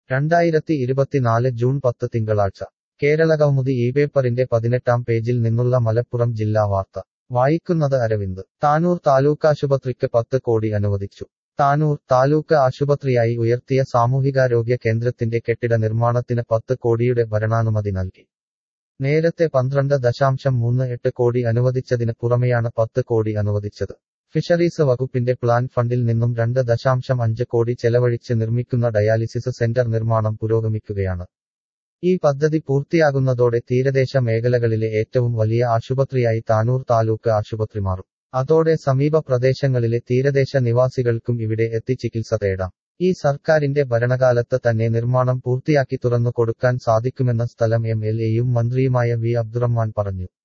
രണ്ടായിരത്തി ഇരുപത്തിനാല് ജൂൺ പത്ത് തിങ്കളാഴ്ച കേരളകൗമുദി ഈ പേപ്പറിന്റെ പതിനെട്ടാം പേജിൽ നിന്നുള്ള മലപ്പുറം ജില്ലാ വാർത്ത വായിക്കുന്നത് അരവിന്ദ് താനൂർ താലൂക്കാശുപത്രിക്ക് പത്ത് കോടി അനുവദിച്ചു താനൂർ താലൂക്ക് ആശുപത്രിയായി ഉയർത്തിയ സാമൂഹികാരോഗ്യ കേന്ദ്രത്തിന്റെ കെട്ടിട നിർമ്മാണത്തിന് പത്ത് കോടിയുടെ ഭരണാനുമതി നൽകി നേരത്തെ പന്ത്രണ്ട് ദശാംശം മൂന്ന് എട്ട് കോടി അനുവദിച്ചതിന് പുറമെയാണ് പത്ത് കോടി അനുവദിച്ചത് ഫിഷറീസ് വകുപ്പിന്റെ പ്ലാൻ ഫണ്ടിൽ നിന്നും രണ്ട് ദശാംശം അഞ്ച് കോടി ചെലവഴിച്ച് നിർമ്മിക്കുന്ന ഡയാലിസിസ് സെന്റർ നിർമ്മാണം പുരോഗമിക്കുകയാണ് ഈ പദ്ധതി പൂർത്തിയാകുന്നതോടെ തീരദേശ മേഖലകളിലെ ഏറ്റവും വലിയ ആശുപത്രിയായി താനൂർ താലൂക്ക് ആശുപത്രി മാറും അതോടെ സമീപ പ്രദേശങ്ങളിലെ തീരദേശ നിവാസികൾക്കും ഇവിടെ എത്തി ചികിത്സ തേടാം ഈ സർക്കാരിന്റെ ഭരണകാലത്ത് തന്നെ നിർമ്മാണം പൂർത്തിയാക്കി തുറന്നു കൊടുക്കാൻ സാധിക്കുമെന്ന സ്ഥലം എം എൽ എയും മന്ത്രിയുമായ വി അബ്ദുറഹ്മാൻ പറഞ്ഞു